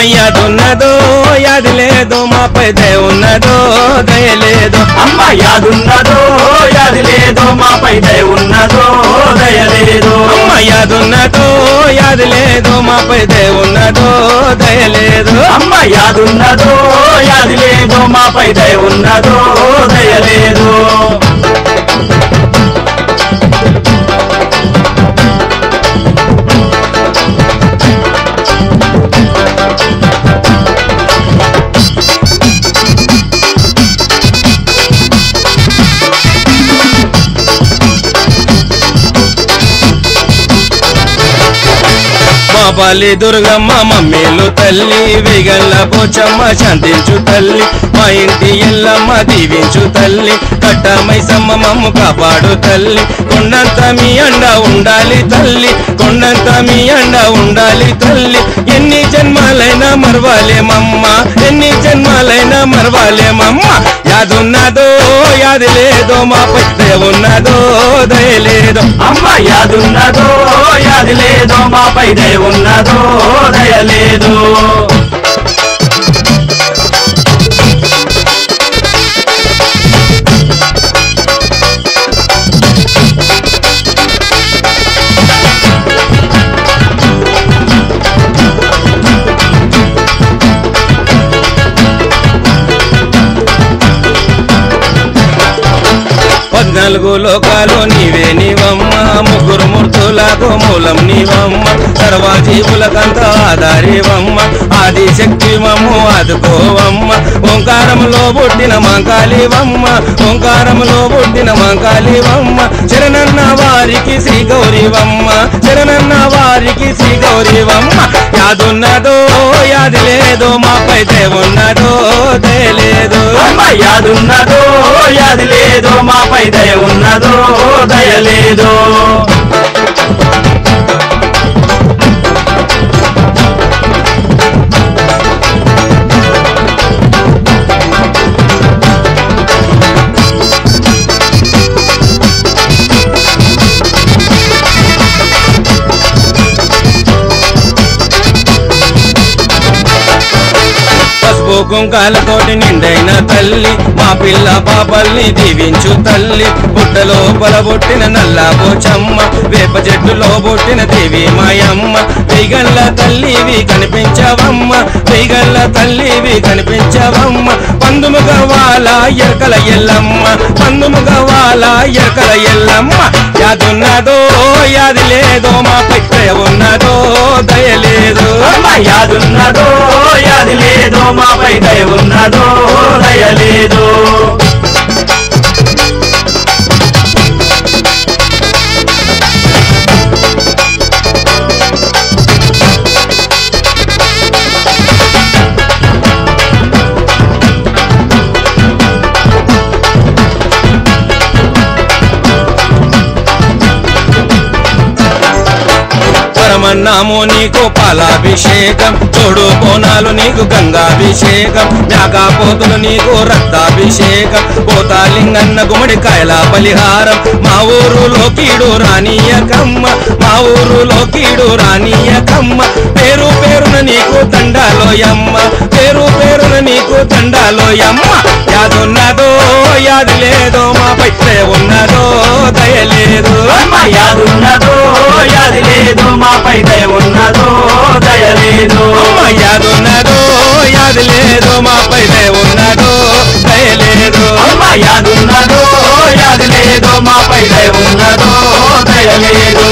యాదున్నదో యాది లేదు మాపై దయ ఉన్నదో దయ లేదు అమ్మ యాదున్నదో యాది లేదో మాపై దయ ఉన్నదో దయ లేదు అమ్మ యాదున్నదో యాది లేదు మాపై దయ ఉన్నదో దయ లేదు అమ్మ యాదున్నదో యాది లేదో మాపై దయ ఉన్నదో దయ లేదు మా పల్లి దుర్గమ్మ మమ్మీలు తల్లి వేగల్ల పోచమ్మ శాంతించు తల్లి మా ఇంటి ఎల్లమ్మ దీవించు తల్లి కట్టమైసమ్మ మమ్ము కాపాడు తల్లి కొండంత మీ అండ ఉండాలి తల్లి కొండంత మీ అండ ఉండాలి తల్లి ఎన్ని జన్మాలైనా మరవాలేమమ్మ ఎన్ని జన్మాలైనా మరవాలేమమ్మ యాదున్నదో యాది లేదో మాపై దయ ఉన్నదో దయ లేదో అమ్మ యాదున్నదో యాది లేదో మాపై దయ ఉన్నదో దయ లేదు పద్నాలుగు లోకాలు నీవే నీవమ్మ ముగ్గురు మూర్తులకు మూలం నీవమ్మ సర్వజీవులకంత ఆధారివమ్మ ఆది శక్తి మమ్ము ఆదుకోవమ్మ ఓంకారములో పుట్టిన మంకాళివమ్మ ఓంకారములో పుట్టిన మంకాళివమ్మ శరణన్న వారికి శ్రీ గౌరీవమ్మ శరణన్న వారికి శ్రీ గౌరీవమ్మ యాదున్నదో యాది లేదో మాపై దేవున్నదో దయలేదు అమ్మ యాదున్నదో యాది లేదో మాపై దయ ఉన్నదో దయ లేదు పసుపు కుంకాలతోటి నిండైన తల్లి మా పిల్ల పాపల్ని దీవించు తల్లి పుట్టలో పొలబొట్టిన నల్ల పోచమ్మ వేప చెట్టులో పుట్టిన దేవి మాయమ్మ వెయ్యగల్ల తల్లివి కనిపించవమ్మ వెయ్యగల్ల తల్లివి కనిపించవమ్మ పందుముగ వాల ఎరకల ఎల్లమ్మ పందుముగ వాల ఎరకల ఎల్లమ్మ యాదున్నదో యాది లేదో మాపై దయ ఉన్నదో దయ లేదు అమ్మ యాదున్నదో యాది లేదో మాపై దయ ఉన్నదో దయ లేదు పరమన్నాము నీకు పాలాభిషేకం తోడు బోనాలు నీకు గంగాభిషేకం మేకపోతులు నీకు రక్తాభిషేకం పోతాలింగన్న గుమ్మడికాయల బలిహారం మా ఊరులో కీడు రానియకమ్మ మా ఊరులో కీడు రానియకమ్మ పేరు పేరున నీకు దండాలోయమ్మ పేరు పేరున నీకు దండాలోయమ్మ యాదున్నదో యాది లేదో మాపై దయ ఉన్నదో దయ లేదు అమ్మ యాదున్నదో యాది లేదో మాపై దయ ఉన్నదో దయ లేదు అమ్మ యాదున్నదో యాది లేదు మాపై దయ ఉన్నదో దయ లేదు అమ్మ యాదున్నదో యాది లేదో మాపై దయ ఉన్నదో దయ లేదు